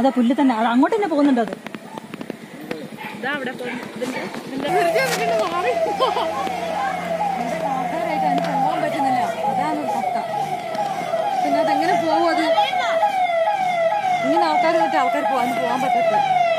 അതെ പുല്ല് തന്നെ അത് അങ്ങോട്ട് തന്നെ പോകുന്നുണ്ട് അത് ആൾക്കാരായിട്ട് അതിന് പോകാൻ പറ്റുന്നില്ല അതാണ് പക്ക പിന്നെ അതെങ്ങനെ പോകും അത് ഇങ്ങനെ ആൾക്കാർ വെച്ച് ആൾക്കാർ പോകാൻ പോകാൻ പറ്റത്ത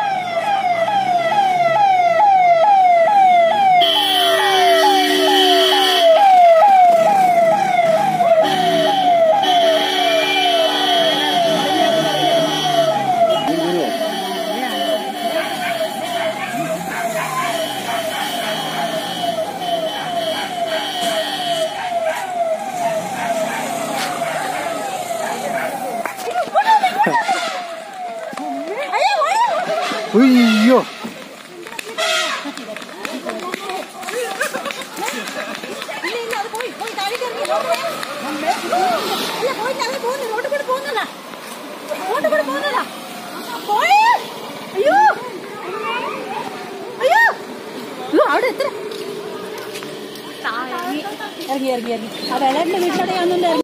ഉയ്യോ ഇല്ല ഇല്ല അത് പോയി പോയി താഴേക്ക് ഇറങ്ങി ഇല്ല പോയി ഞങ്ങൾ പോകുന്നു റോഡ് കൂടെ പോകുന്നതാ റോഡ് കൂടെ പോകുന്നതാ പോയി അയ്യോ അയ്യോ അയ്യോ അവിടെ എത്ര ഇറങ്ങി ഇറങ്ങി ഇറങ്ങി ആ വെള്ളന്റെ വീട്ടിലൂടെ ഒന്നും